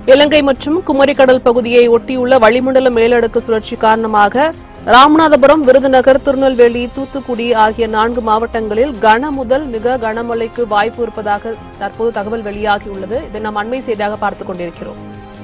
இலங்கை மற்றும் குமரிக்கடல் பகுதியை ஒட்டியுள்ள வளிமண்டல மேலடுக்கு சுழற்சி காரணமாக ராமநாதபுரம் விருதுநகர் திருநெல்வேலி தூத்துக்குடி ஆகிய நான்கு மாவட்டங்களில் கன முதல் மிக கனமழைக்கு வாய்ப்பு இருப்பதாக தற்போது தகவல் வெளியாகியுள்ளது இதை நாம் அண்மை செய்தியாக பார்த்துக் கொண்டிருக்கிறோம்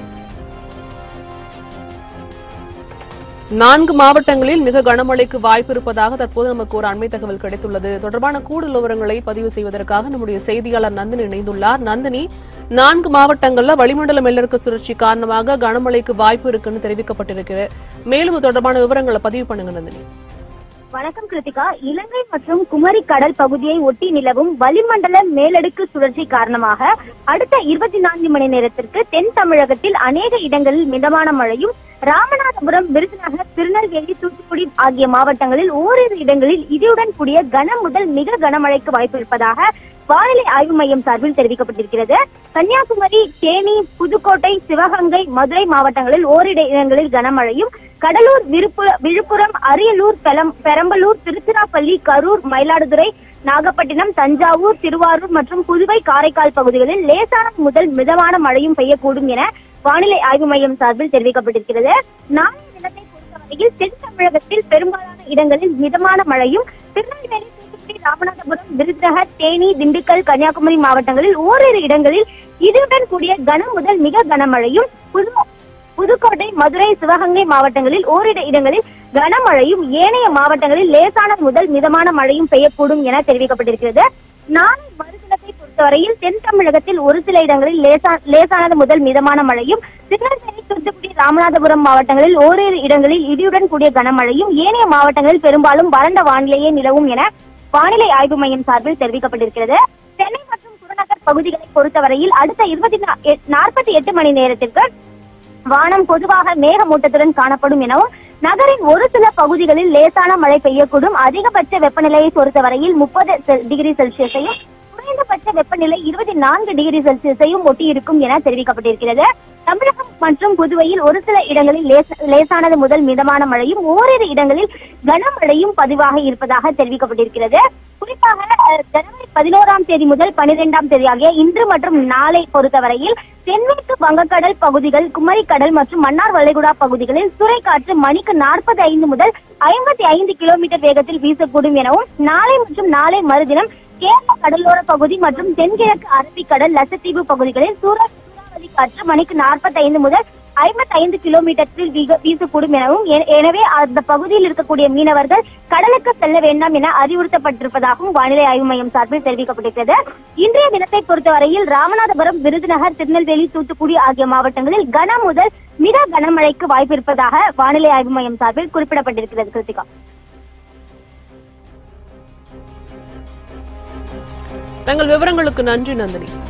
நான்கு மாவட்டங்களில் மிக கனமழைக்கு வாய்ப்பு இருப்பதாக தற்போது நமக்கு ஒரு அண்மை தகவல் கிடைத்துள்ளது தொடர்பான கூடுதல் விவரங்களை பதிவு செய்வதற்காக நம்முடைய செய்தியாளர் நந்தினி இணைந்துள்ளார் நந்தினி நான்கு மாவட்டங்கள்ல வளிமண்டல மேலடுக்கு சுழற்சி காரணமாக கனமழைக்கு வாய்ப்பு இருக்குன்னு தெரிவிக்கப்பட்டிருக்கு மேலும் இது தொடர்பான விவரங்களை பதிவு பண்ணுங்க நந்தினி வணக்கம் கிருத்திகா இலங்கை மற்றும் குமரி கடல் பகுதியை ஒட்டி நிலவும் வளிமண்டல மேலடுக்கு சுழற்சி காரணமாக அடுத்த இருபத்தி நான்கு மணி நேரத்திற்கு தென் தமிழகத்தில் அநேக இடங்களில் மிதமான மழையும் ராமநாதபுரம் விருதுநகர் திருநெல்வேலி தூத்துக்குடி ஆகிய மாவட்டங்களில் ஓரிரு இடங்களில் இடியுடன் கூடிய கன முதல் மிக கனமழைக்கு வாய்ப்பு இருப்பதாக வானிலை ஆய்வு மையம் சார்பில் தெரிவிக்கப்பட்டிருக்கிறது கன்னியாகுமரி தேனி புதுக்கோட்டை சிவகங்கை மதுரை மாவட்டங்களில் ஓரிரு இடங்களில் கனமழையும் கடலூர் விருப்புர- விழுப்புரம் அரியலூர் பெலம்- பெரம்பலூர் திருச்சிராப்பள்ளி கரூர் மயிலாடுதுறை நாகப்பட்டினம் தஞ்சாவூர் திருவாரூர் மற்றும் புதுவை காரைக்கால் பகுதிகளில் லேசான முதல் மிதமான மழையும் பெய்யக்கூடும் என வானிலை ஆய்வு மையம் சார்பில் தெரிவிக்கப்பட்டிருக்கிறது நாளைய தினத்தை பொறுத்தவரையில் தென் தமிழகத்தில் பெரும்பாலான இடங்களில் மிதமான மழையும் திருநெல்வேலி தூத்துக்குடி ராமநாதபுரம் விருதுநகர் தேனி திண்டுக்கல் கன்னியாகுமரி மாவட்டங்களில் ஓரிரு இடங்களில் இடியுடன் கூடிய கன முதல் மிக கனமழையும் புது புதுக்கோட்டை மதுரை சிவகங்கை மாவட்டங்களில் ஓரிரு இடங்களில் கனமழையும் ஏனைய மாவட்டங்களில் லேசான முதல் மிதமான மழையும் பெய்யக்கூடும் என தெரிவிக்கப்பட்டிருக்கிறது நாளை மறுதினத்தை பொறுத்தவரையில் தென் தமிழகத்தில் ஒரு சில இடங்களில் லேசா லேசானது முதல் மிதமான மழையும் திருநெல்வேலி தூத்துக்குடி ராமநாதபுரம் மாவட்டங்களில் ஓரிரு இடங்களில் இடியுடன் கூடிய கனமழையும் ஏனைய மாவட்டங்களில் பெரும்பாலும் வறண்ட வானிலையே நிலவும் என வானிலை ஆய்வு மையம் சார்பில் தெரிவிக்கப்பட்டிருக்கிறது சென்னை மற்றும் புறநகர் பகுதிகளை பொறுத்தவரையில் அடுத்த இருபத்தி நாற்பத்தி எட்டு மணி நேரத்திற்கு வானம் பொதுவாக மேகமூட்டத்துடன் காணப்படும் எனவும் நகரின் ஒரு சில பகுதிகளில் லேசான மழை பெய்யக்கூடும் அதிகபட்ச வெப்பநிலையை பொறுத்தவரையில் முப்பது டிகிரி செல்சியஸையும் குறைந்தபட்ச வெப்பநிலை இருபத்தி நான்கு டிகிரி செல்சியஸையும் ஒட்டி இருக்கும் என தெரிவிக்கப்பட்டிருக்கிறது தமிழகம் மற்றும் புதுவையில் ஒரு சில இடங்களில் லேச- லேசானது முதல் மிதமான மழையும் ஓரிரு இடங்களில் கனமழையும் பதிவாக இருப்பதாக தெரிவிக்கப்பட்டிருக்கிறது குறிப்பாக அஹ், ஜனவரி பதினோராம் தேதி முதல் பனிரெண்டாம் தேதி ஆகிய இன்று மற்றும் நாளை பொறுத்தவரையில் தென்மேற்கு வங்கக்கடல் பகுதிகள் குமரிக்கடல் மற்றும் மன்னார் வளைகுடா பகுதிகளில் சூறைக்காற்று மணிக்கு நாற்பத்தி ஐந்து முதல் ஐம்பத்தி ஐந்து கிலோமீட்டர் வேகத்தில் வீசக்கூடும் எனவும் நாளை மற்றும் நாளை மறுதினம் கேரள கடலோர பகுதி மற்றும் தென்கிழக்கு அரபிக்கடல் லட்சத்தீவு பகுதிகளில் சூற- சூறாவளி காற்று மணிக்கு நாற்பத்தி ஐந்து முதல் ஐம்பத்தி ஐந்து கிலோமீட்டரில் வீக- வீசக்கூடும் எனவும் எ- எனவே அந்த பகுதியில் இருக்கக்கூடிய மீனவர்கள் கடலுக்கு செல்ல வேண்டாம் என அறிவுறுத்தப்பட்டிருப்பதாகவும் வானிலை ஆய்வு மையம் சார்பில் தெரிவிக்கப்பட்டிருக்கிறது இன்றைய தினத்தை பொறுத்தவரையில் ராமநாதபுரம் விருதுநகர் திருநெல்வேலி தூத்துக்குடி ஆகிய மாவட்டங்களில் கன முதல் மிக கனமழைக்கு வாய்ப்பு இருப்பதாக வானிலை ஆய்வு மையம் சார்பில் குறிப்பிடப்பட்டிருக்கிறது கிருத்திகா தங்கள் விவரங்களுக்கு நன்றி நந்தினி